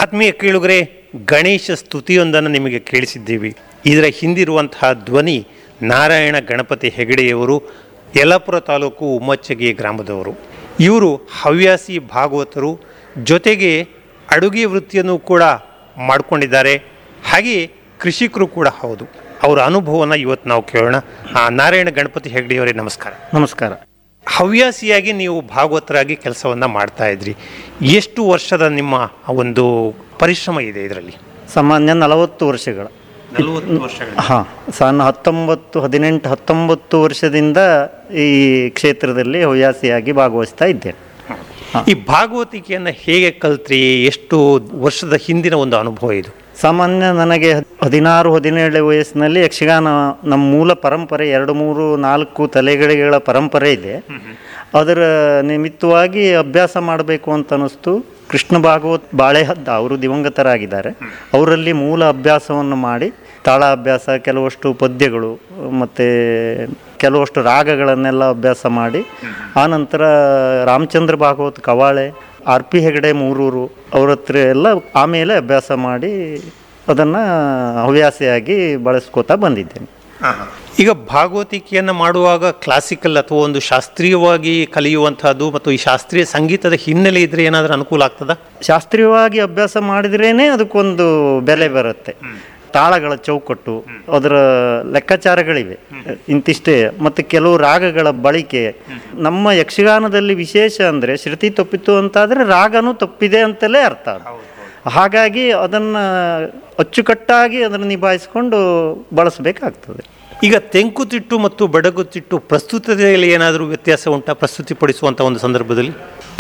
ಆತ್ಮೀಯ ಕೇಳುಗರೆ ಗಣೇಶ ಸ್ತುತಿಯೊಂದನ್ನು ನಿಮಗೆ ಕೇಳಿಸಿದ್ದೀವಿ ಇದರ ಹಿಂದಿರುವಂತಹ ಧ್ವನಿ ನಾರಾಯಣ ಗಣಪತಿ ಹೆಗಡೆಯವರು ಯಲ್ಲಾಪುರ ತಾಲೂಕು ಉಮ್ಮಚ್ಚಗಿ ಗ್ರಾಮದವರು ಇವರು ಹವ್ಯಾಸಿ ಭಾಗವತರು ಜೊತೆಗೆ ಅಡುಗೆ ವೃತ್ತಿಯನ್ನು ಕೂಡ ಮಾಡಿಕೊಂಡಿದ್ದಾರೆ ಹಾಗೆಯೇ ಕೃಷಿಕರು ಕೂಡ ಹೌದು ಅವರ ಅನುಭವನ ಇವತ್ತು ನಾವು ಕೇಳೋಣ ಆ, ನಾರಾಯಣ ಗಣಪತಿ ಹೆಗಡೆಯವರೇ ನಮಸ್ಕಾರ ನಮಸ್ಕಾರ ಹವ್ಯಾಸಿಯಾಗಿ ನೀವು ಭಾಗವತರಾಗಿ ಕೆಲಸವನ್ನು ಮಾಡ್ತಾ ಇದ್ರಿ ಎಷ್ಟು ವರ್ಷದ ನಿಮ್ಮ ಒಂದು ಪರಿಶ್ರಮ ಇದೆ ಇದರಲ್ಲಿ ಸಾಮಾನ್ಯ ನಲವತ್ತು ವರ್ಷಗಳ ನಲವತ್ತು ವರ್ಷಗಳ ಹಾಂ ಸಣ್ಣ ಹತ್ತೊಂಬತ್ತು ಹದಿನೆಂಟು ಹತ್ತೊಂಬತ್ತು ವರ್ಷದಿಂದ ಈ ಕ್ಷೇತ್ರದಲ್ಲಿ ಹವ್ಯಾಸಿಯಾಗಿ ಭಾಗವಹಿಸ್ತಾ ಇದ್ದೇನೆ ಈ ಭಾಗವತಿಕೆಯನ್ನು ಹೇಗೆ ಕಲ್ತ್ರಿ ಎಷ್ಟು ವರ್ಷದ ಹಿಂದಿನ ಒಂದು ಅನುಭವ ಇದು ಸಾಮಾನ್ಯ ನನಗೆ ಹದ್- ಹದಿನಾರು ಹದಿನೇಳು ವಯಸ್ಸಿನಲ್ಲಿ ಯಕ್ಷಗಾನ ನಮ್ಮ ಮೂಲ ಪರಂಪರೆ ಎರಡು ಮೂರು ನಾಲ್ಕು ತಲೆಗಳಿಗಳ ಪರಂಪರೆ ಇದೆ ಅದರ ನಿಮಿತ್ತವಾಗಿ ಅಭ್ಯಾಸ ಮಾಡಬೇಕು ಅಂತ ಅನ್ನಿಸ್ತು ಕೃಷ್ಣ ಭಾಗವತ್ ಬಾಳೆಹದ್ದ ಅವರು ದಿವಂಗತರಾಗಿದ್ದಾರೆ ಅವರಲ್ಲಿ ಮೂಲ ಅಭ್ಯಾಸವನ್ನು ಮಾಡಿ ತಾಳ ಅಭ್ಯಾಸ ಕೆಲವಷ್ಟು ಪದ್ಯಗಳು ಮತ್ತು ಕೆಲವಷ್ಟು ರಾಗಗಳನ್ನೆಲ್ಲ ಅಭ್ಯಾಸ ಮಾಡಿ ಆನಂತರ ರಾಮಚಂದ್ರ ಭಾಗವತ್ ಕವಾಳೆ ಆರ್ ಪಿ ಹೆಗಡೆ ಮೂರೂರು ಅವ್ರ ಹತ್ರ ಎಲ್ಲ ಆಮೇಲೆ ಅಭ್ಯಾಸ ಮಾಡಿ ಅದನ್ನು ಹವ್ಯಾಸಿಯಾಗಿ ಬಳಸ್ಕೋತಾ ಬಂದಿದ್ದೇನೆ ಈಗ ಭಾಗವತಿಕೆಯನ್ನು ಮಾಡುವಾಗ ಕ್ಲಾಸಿಕಲ್ ಅಥವಾ ಒಂದು ಶಾಸ್ತ್ರೀಯವಾಗಿ ಕಲಿಯುವಂತಹದ್ದು ಮತ್ತು ಈ ಶಾಸ್ತ್ರೀಯ ಸಂಗೀತದ ಹಿನ್ನೆಲೆ ಇದ್ರೆ ಏನಾದರೂ ಅನುಕೂಲ ಆಗ್ತದಾ ಶಾಸ್ತ್ರೀಯವಾಗಿ ಅಭ್ಯಾಸ ಮಾಡಿದ್ರೇ ಅದಕ್ಕೊಂದು ಬೆಲೆ ಬರುತ್ತೆ ತಾಳಗಳ ಚೌಕಟ್ಟು ಅದರ ಲೆಕ್ಕಾಚಾರಗಳಿವೆ ಇಂತಿಷ್ಟೇ ಮತ್ತು ಕೆಲವು ರಾಗಗಳ ಬಳಕೆ ನಮ್ಮ ಯಕ್ಷಗಾನದಲ್ಲಿ ವಿಶೇಷ ಅಂದರೆ ಶ್ರುತಿ ತಪ್ಪಿತು ಅಂತಾದರೆ ರಾಗನೂ ತಪ್ಪಿದೆ ಅಂತಲೇ ಅರ್ಥ ಅದು. ಹಾಗಾಗಿ ಅದನ್ನು ಅಚ್ಚುಕಟ್ಟಾಗಿ ಅದನ್ನು ನಿಭಾಯಿಸ್ಕೊಂಡು ಬಳಸಬೇಕಾಗ್ತದೆ ಈಗ ತೆಂಕುತಿಟ್ಟು ಮತ್ತು ಬಡಗುತಿಟ್ಟು ಪ್ರಸ್ತುತತೆಯಲ್ಲಿ ಏನಾದರೂ ವ್ಯತ್ಯಾಸ ಉಂಟಾ ಪ್ರಸ್ತುತಿಪಡಿಸುವಂಥ ಒಂದು ಸಂದರ್ಭದಲ್ಲಿ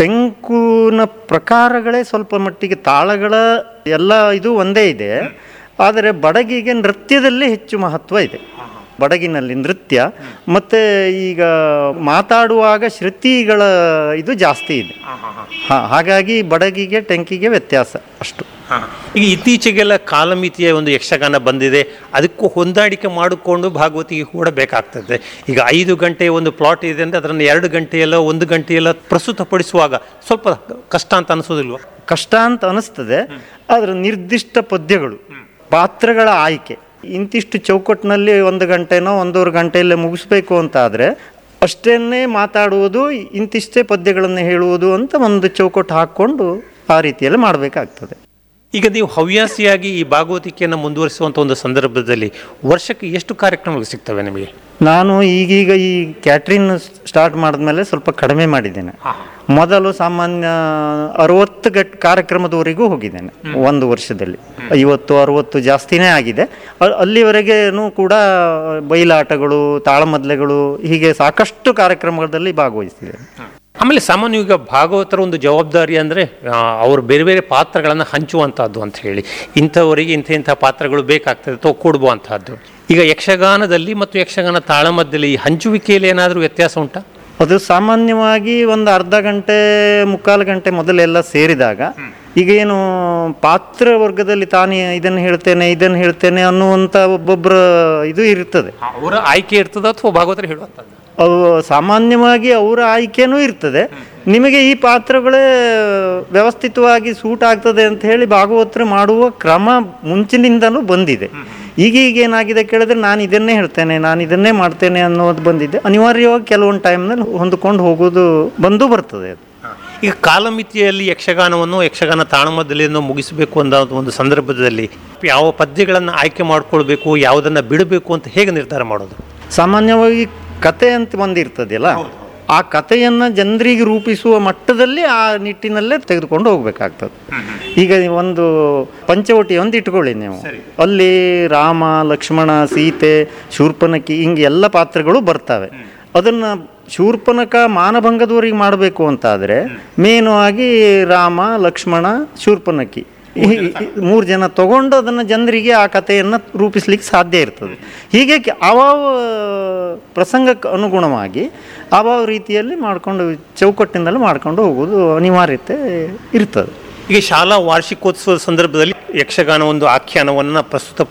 ಟೆಂಕುನ ಪ್ರಕಾರಗಳೇ ಸ್ವಲ್ಪ ಮಟ್ಟಿಗೆ ತಾಳಗಳ ಎಲ್ಲ ಇದು ಒಂದೇ ಇದೆ ಆದರೆ ಬಡಗಿಗೆ ನೃತ್ಯದಲ್ಲಿ ಹೆಚ್ಚು ಮಹತ್ವ ಇದೆ ಬಡಗಿನಲ್ಲಿ ನೃತ್ಯ ಮತ್ತು ಈಗ ಮಾತಾಡುವಾಗ ಶ್ರುತಿಗಳ ಇದು ಜಾಸ್ತಿ ಇದೆ ಹಾಂ ಹಾಗಾಗಿ ಬಡಗಿಗೆ ಟೆಂಕಿಗೆ ವ್ಯತ್ಯಾಸ ಅಷ್ಟು ಈಗ ಇತ್ತೀಚೆಗೆಲ್ಲ ಕಾಲಮಿತಿಯ ಒಂದು ಯಕ್ಷಗಾನ ಬಂದಿದೆ ಅದಕ್ಕೂ ಹೊಂದಾಣಿಕೆ ಮಾಡಿಕೊಂಡು ಭಾಗವತಿಗೆ ಕೂಡ ಬೇಕಾಗ್ತದೆ ಈಗ ಐದು ಗಂಟೆ ಒಂದು ಪ್ಲಾಟ್ ಇದೆ ಅಂದರೆ ಅದನ್ನು ಎರಡು ಗಂಟೆಯಲ್ಲ ಒಂದು ಗಂಟೆಯಲ್ಲ ಪ್ರಸ್ತುತಪಡಿಸುವಾಗ ಸ್ವಲ್ಪ ಕಷ್ಟ ಅಂತ ಅನಿಸೋದಿಲ್ವಾ ಕಷ್ಟ ಅಂತ ಅನಿಸ್ತದೆ ಆದರೆ ನಿರ್ದಿಷ್ಟ ಪದ್ಯಗಳು ಪಾತ್ರಗಳ ಆಯ್ಕೆ ಇಂತಿಷ್ಟು ಚೌಕಟ್ಟಿನಲ್ಲಿ ಒಂದು ಗಂಟೆನೋ ಒಂದೂವರೆ ಗಂಟೆಯಲ್ಲೇ ಮುಗಿಸ್ಬೇಕು ಅಂತ ಆದರೆ ಅಷ್ಟನ್ನೇ ಮಾತಾಡುವುದು ಇಂತಿಷ್ಟೇ ಪದ್ಯಗಳನ್ನು ಹೇಳುವುದು ಅಂತ ಒಂದು ಚೌಕಟ್ಟು ಹಾಕ್ಕೊಂಡು ಆ ರೀತಿಯಲ್ಲಿ ಮಾಡಬೇಕಾಗ್ತದೆ ಈಗ ನೀವು ಹವ್ಯಾಸಿಯಾಗಿ ಈ ಭಾಗವತಿಕೆಯನ್ನು ಮುಂದುವರಿಸುವಂಥ ಒಂದು ಸಂದರ್ಭದಲ್ಲಿ ವರ್ಷಕ್ಕೆ ಎಷ್ಟು ಕಾರ್ಯಕ್ರಮಗಳು ಸಿಗ್ತವೆ ನಿಮಗೆ ನಾನು ಈಗೀಗ ಈ ಕ್ಯಾಟ್ರಿನ್ ಸ್ಟಾರ್ಟ್ ಮಾಡಿದ್ಮೇಲೆ ಸ್ವಲ್ಪ ಕಡಿಮೆ ಮಾಡಿದ್ದೇನೆ ಮೊದಲು ಸಾಮಾನ್ಯ ಅರವತ್ತು ಗಟ್ ಕಾರ್ಯಕ್ರಮದವರೆಗೂ ಹೋಗಿದ್ದೇನೆ ಒಂದು ವರ್ಷದಲ್ಲಿ ಐವತ್ತು ಅರವತ್ತು ಜಾಸ್ತಿನೇ ಆಗಿದೆ ಅ- ಅಲ್ಲಿವರೆಗೇನು ಕೂಡ ಬಯಲಾಟಗಳು ತಾಳಮದ್ಲೆಗಳು ಹೀಗೆ ಸಾಕಷ್ಟು ಕಾರ್ಯಕ್ರಮಗಳಲ್ಲಿ ಭಾಗವಹಿಸಿದ್ದೇನೆ ಆಮೇಲೆ ಸಾಮಾನ್ಯ ಈಗ ಭಾಗವತರ ಒಂದು ಜವಾಬ್ದಾರಿ ಅಂದರೆ ಅವರು ಬೇರೆ ಬೇರೆ ಪಾತ್ರಗಳನ್ನು ಹಂಚುವಂಥದ್ದು ಅಂತ ಹೇಳಿ ಇಂಥವರಿಗೆ ಇಂಥ ಇಂಥ ಪಾತ್ರಗಳು ಬೇಕಾಗ್ತದೆ ಅಥವಾ ಕೊಡುವಂತಹದ್ದು ಈಗ ಯಕ್ಷಗಾನದಲ್ಲಿ ಮತ್ತು ಯಕ್ಷಗಾನ ತಾಳಮದ್ದಲಿ ಈ ಹಂಚುವಿಕೆಯಲ್ಲಿ ಏನಾದರೂ ವ್ಯತ್ಯಾಸ ಉಂಟಾ ಅದು ಸಾಮಾನ್ಯವಾಗಿ ಒಂದು ಅರ್ಧ ಗಂಟೆ ಮುಕ್ಕಾಲು ಗಂಟೆ ಮೊದಲೆಲ್ಲ ಸೇರಿದಾಗ ಈಗ ಏನು ಪಾತ್ರ ವರ್ಗದಲ್ಲಿ ತಾನೇ ಇದನ್ನು ಹೇಳ್ತೇನೆ ಇದನ್ನು ಹೇಳ್ತೇನೆ ಅನ್ನುವಂಥ ಒಬ್ಬೊಬ್ಬರ ಇದು ಇರ್ತದೆ ಅವರ ಆಯ್ಕೆ ಇರ್ತದ ಅಥವಾ ಭಾಗವತರು ಹೇಳುವಂಥದ್ದು ಅವು ಸಾಮಾನ್ಯವಾಗಿ ಅವರ ಆಯ್ಕೆನೂ ಇರ್ತದೆ ನಿಮಗೆ ಈ ಪಾತ್ರಗಳೇ ವ್ಯವಸ್ಥಿತವಾಗಿ ಸೂಟ್ ಆಗ್ತದೆ ಅಂತ ಹೇಳಿ ಭಾಗವತರು ಮಾಡುವ ಕ್ರಮ ಮುಂಚಿನಿಂದಲೂ ಬಂದಿದೆ ಈಗೀಗ ಏನಾಗಿದೆ ಕೇಳಿದ್ರೆ ನಾನು ಇದನ್ನೇ ಹೇಳ್ತೇನೆ ನಾನು ಇದನ್ನೇ ಮಾಡ್ತೇನೆ ಅನ್ನೋದು ಬಂದಿದೆ ಅನಿವಾರ್ಯವಾಗಿ ಕೆಲವೊಂದು ಟೈಮ್ನಲ್ಲಿ ಹೊಂದ್ಕೊಂಡು ಹೋಗೋದು ಬಂದು ಬರ್ತದೆ ಅದು ಈಗ ಕಾಲಮಿತಿಯಲ್ಲಿ ಯಕ್ಷಗಾನವನ್ನು ಯಕ್ಷಗಾನ ತಾಳಮದ್ದಲೆಯನ್ನು ಮುಗಿಸಬೇಕು ಅನ್ನೋ ಒಂದು ಸಂದರ್ಭದಲ್ಲಿ ಯಾವ ಪದ್ಯಗಳನ್ನು ಆಯ್ಕೆ ಮಾಡ್ಕೊಳ್ಬೇಕು ಯಾವುದನ್ನು ಬಿಡಬೇಕು ಅಂತ ಹೇಗೆ ನಿರ್ಧಾರ ಮಾಡೋದು ಸಾಮಾನ್ಯವಾಗಿ ಕತೆ ಅಂತ ಒಂದಿರ್ತದೆಯಲ್ಲ ಆ ಕಥೆಯನ್ನು ಜನರಿಗೆ ರೂಪಿಸುವ ಮಟ್ಟದಲ್ಲಿ ಆ ನಿಟ್ಟಿನಲ್ಲೇ ತೆಗೆದುಕೊಂಡು ಹೋಗ್ಬೇಕಾಗ್ತದೆ ಈಗ ಒಂದು ಪಂಚವಟಿ ಒಂದು ಇಟ್ಕೊಳ್ಳಿ ನೀವು ಅಲ್ಲಿ ರಾಮ ಲಕ್ಷ್ಮಣ ಸೀತೆ ಶೂರ್ಪನಖಿ ಹಿಂಗೆ ಎಲ್ಲ ಪಾತ್ರಗಳು ಬರ್ತವೆ ಅದನ್ನು ಶೂರ್ಪನಖ ಮಾನಭಂಗದವರಿಗೆ ಮಾಡಬೇಕು ಅಂತಾದರೆ ಮೇನು ಆಗಿ ರಾಮ ಲಕ್ಷ್ಮಣ ಶೂರ್ಪನಖಿ ಮೂರು ಜನ ತಗೊಂಡು ಅದನ್ನು ಜನರಿಗೆ ಆ ಕಥೆಯನ್ನು ರೂಪಿಸ್ಲಿಕ್ಕೆ ಸಾಧ್ಯ ಇರ್ತದೆ ಹೀಗೆ ಕೆ- ಆವಾವ ಪ್ರಸಂಗಕ್ಕೆ ಅನುಗುಣವಾಗಿ ಆವಾವ ರೀತಿಯಲ್ಲಿ ಮಾಡಿಕೊಂಡು ಚೌಕಟ್ಟಿನಲ್ಲಿ ಮಾಡ್ಕೊಂಡು ಹೋಗೋದು ಅನಿವಾರ್ಯತೆ ಇರ್ತದೆ ಈಗ ಶಾಲಾ ವಾರ್ಷಿಕೋತ್ಸವದ ಸಂದರ್ಭದಲ್ಲಿ ಯಕ್ಷಗಾನ ಒಂದು ಆಖ್ಯಾನವನ್ನು ಪ್ರಸ್ತುತ